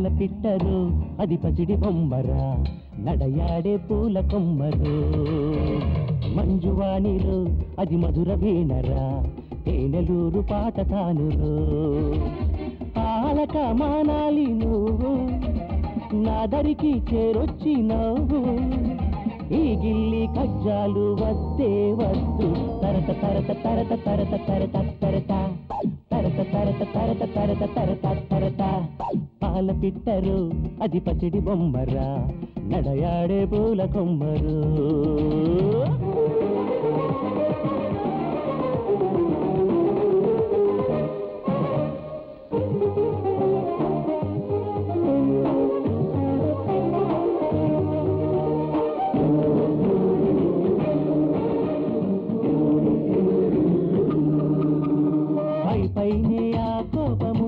పాల పిట్టరు అది పసిడి బొమ్మరా నడయాడే పూల కొమ్మరు మంజువాణిరు అది మధుర వీణరా తేనెలూరు పాట తానురు పాలక మానాలి నువ్వు నా దరికి చేరొచ్చి నవ్వు ఈ గిల్లి కజ్జాలు వద్దే వద్దు తరత తరత తరత తరత తరత తరత తరత తరత తరత తరత తరత తరత పాల పిట్టరు అది పసిడి బొమ్మరా నడయాడే పూల కొమ్మరు పై పైనే ఆ కోపము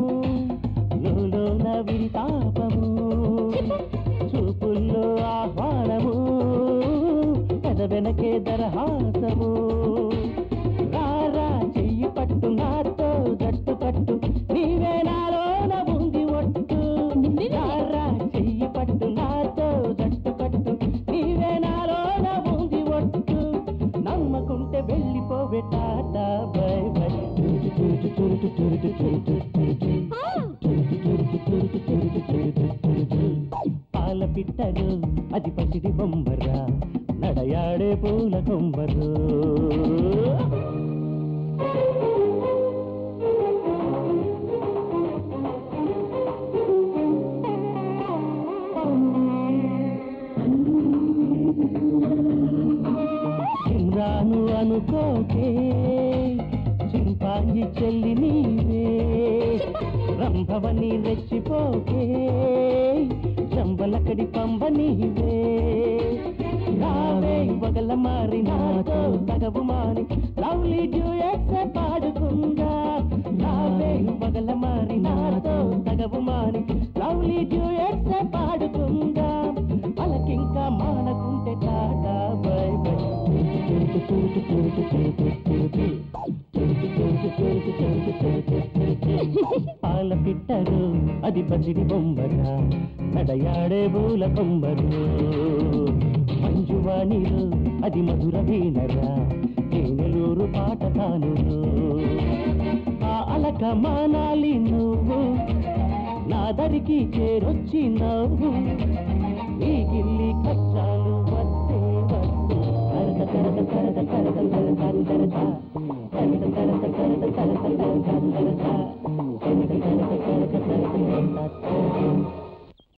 లోన విరితాపము చూపుల్లో ఆహ్వానము కథ వెనకే దరహాసము రారా చెయ్యి పట్టు నాతో జట్టు పట్టు నీవే నాలోన ఉంది ఒట్టు రారా చెయ్యి పట్టు నాతో జట్టు పట్టు నీవే నాలోన ఉంది ఒట్టు నమ్మకుంటే వెళ్ళిపోవే టాటా బై బై టురుటు టురుటు టురుటు టురుటు టురుటు టురుటు పాల పిట్టరు అది పసిడి బొమ్మరా నడయాడే పూల కొమ్మరు చిమ్రాను అనుకోకే చింపాంజి చెల్లి నీవే రంభవని రెచ్చిపోకే చంబలకడి పంబ నీవే రావే వగల మారి నాతో తగవు మారి లవ్లీ డ్యూయట్స్ పాడుకుందా రావే వగల మారి నాతో తగవు మారి లవ్లీ డ్యూయట్స్ పాడుకుందా వాళ్ళకింకా మానకుంటే టాటా బై బై పాల పిట్టరు అది పసిడి బొమ్మరా నడయాడే బూల కొమ్మరు మంజువాణిరు అది మధుర వీణరా తేనెలూరు పాట తానురు ఆ అలక మానాలి నువ్వు నా దరికి చేరొచ్చి నవ్వు ఈ గిల్లి కచ్చ